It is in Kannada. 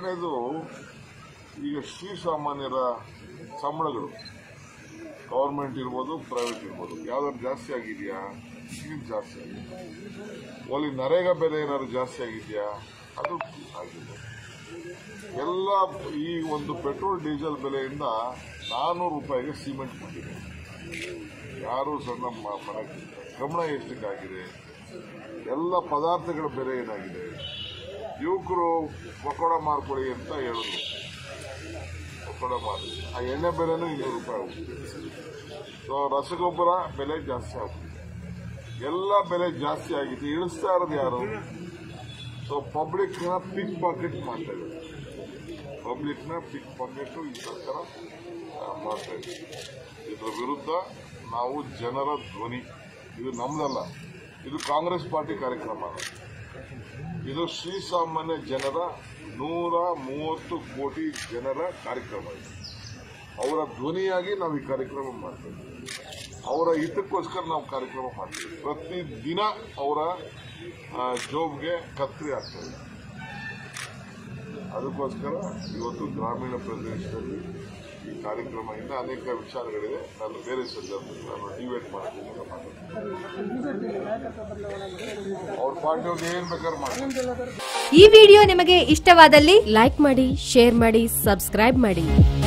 ಎರಡನೇದು ಈಗ ಶ್ರೀಸಾಮಾನ್ಯರ ಸಂಬಳಗಳು ಗೌರ್ಮೆಂಟ್ ಇರ್ಬೋದು ಪ್ರೈವೇಟ್ ಇರ್ಬೋದು ಯಾವ್ದಾದ್ರು ಜಾಸ್ತಿ ಆಗಿದೆಯಾ ಇದು ಜಾಸ್ತಿ ಆಗಿದೆ ಒಲಿ ನರೇಗಾ ಬೆಲೆ ಏನಾದ್ರು ಜಾಸ್ತಿ ಆಗಿದೆಯಾ ಅದು ಆಗಿದೆ ಎಲ್ಲ ಈ ಒಂದು ಪೆಟ್ರೋಲ್ ಡೀಸೆಲ್ ಬೆಲೆಯಿಂದ ನಾನ್ನೂರು ರೂಪಾಯಿಗೆ ಸಿಮೆಂಟ್ ಕೊಟ್ಟಿದೆ ಯಾರು ಸಣ್ಣ ಮ- ಮನೆ ಗಮನ ಎಷ್ಟಕ್ಕಾಗಿದೆ ಎಲ್ಲ ಪದಾರ್ಥಗಳ ಬೆಲೆ ಏನಾಗಿದೆ ಯುವಕರು ಪಕೋಡ ಮಾರ್ಕೊಡಿ ಅಂತ ಹೇಳಿದ್ರು ಪಕೋಡ ಮಾರಿ ಆ ಎಣ್ಣೆ ಬೆಲೆನೂ ಇನ್ನೂರು ರೂಪಾಯಿ ಹೋಗ್ತಿದೆ ಸೊ ರಸಗೊಬ್ಬರ ಬೆಲೆ ಜಾಸ್ತಿ ಆಗ್ಬಿಟ್ಟಿದೆ ಎಲ್ಲ ಬೆಲೆ ಜಾಸ್ತಿ ಆಗಿದೆ ಇಳಿಸ್ತಾ ಇರೋದು ಯಾರು ಸೊ ಪಬ್ಲಿಕ್ನ ಪಿಕ್ ಪಾಕೆಟ್ ಮಾಡ್ತಾ ಇದ್ದಾರೆ ಪಬ್ಲಿಕ್ನ ಪಿಕ್ ಪಾಕೆಟ್ ಈ ಸರ್ಕಾರ ಆ, ಮಾಡ್ತಾ ಇದೆ ಇದರ ವಿರುದ್ಧ ನಾವು ಜನರ ಧ್ವನಿ ಇದು ನಮ್ದಲ್ಲ ಇದು ಕಾಂಗ್ರೆಸ್ ಪಾರ್ಟಿ ಕಾರ್ಯಕ್ರಮ ಅಲ್ಲ. ಇದು ಶ್ರೀಸಾಮಾನ್ಯ ಜನರ ನೂರ ಮೂವತ್ತು ಕೋಟಿ ಜನರ ಕಾರ್ಯಕ್ರಮ ಇದು ಅವರ ಧ್ವನಿಯಾಗಿ ನಾವು ಈ ಕಾರ್ಯಕ್ರಮ ಮಾಡ್ತೇವೆ ಅವರ ಹಿತಕ್ಕೋಸ್ಕರ ನಾವು ಕಾರ್ಯಕ್ರಮ ಮಾಡ್ತೀವಿ ಪ್ರತಿ ದಿನ ಅವರ ಆ, ಜೋಬ್ಗೆ ಕತ್ರಿ ಆಗ್ತದೆ ಅದಕ್ಕೋಸ್ಕರ ಇವತ್ತು ಗ್ರಾಮೀಣ ಪ್ರದೇಶದಲ್ಲಿ ಈ ಕಾರ್ಯಕ್ರಮ ಇನ್ನ ಅನೇಕ ವಿಚಾರಗಳಿದೆ ನಾನು ಬೇರೆ ಸಂದರ್ಭದಲ್ಲಿ ನಾನು ಡಿಬೇಟ್ ಮಾಡ್ತೀನಿ ಅಂತ ಮಾತಾಡ್ತೀನಿ ಅವ್ರ ಪಾರ್ಟಿಯವ್ರಿಗೆ ಏನ್ ಬೇಕಾದ್ರೂ ಮಾಡ್ತಾರೆ ಈ ವಿಡಿಯೋ ನಿಮಗೆ ಇಷ್ಟವಾದಲ್ಲಿ ಲೈಕ್ ಮಾಡಿ ಶೇರ್ ಮಾಡಿ ಸಬ್ಸ್ಕ್ರೈಬ್ ಮಾಡಿ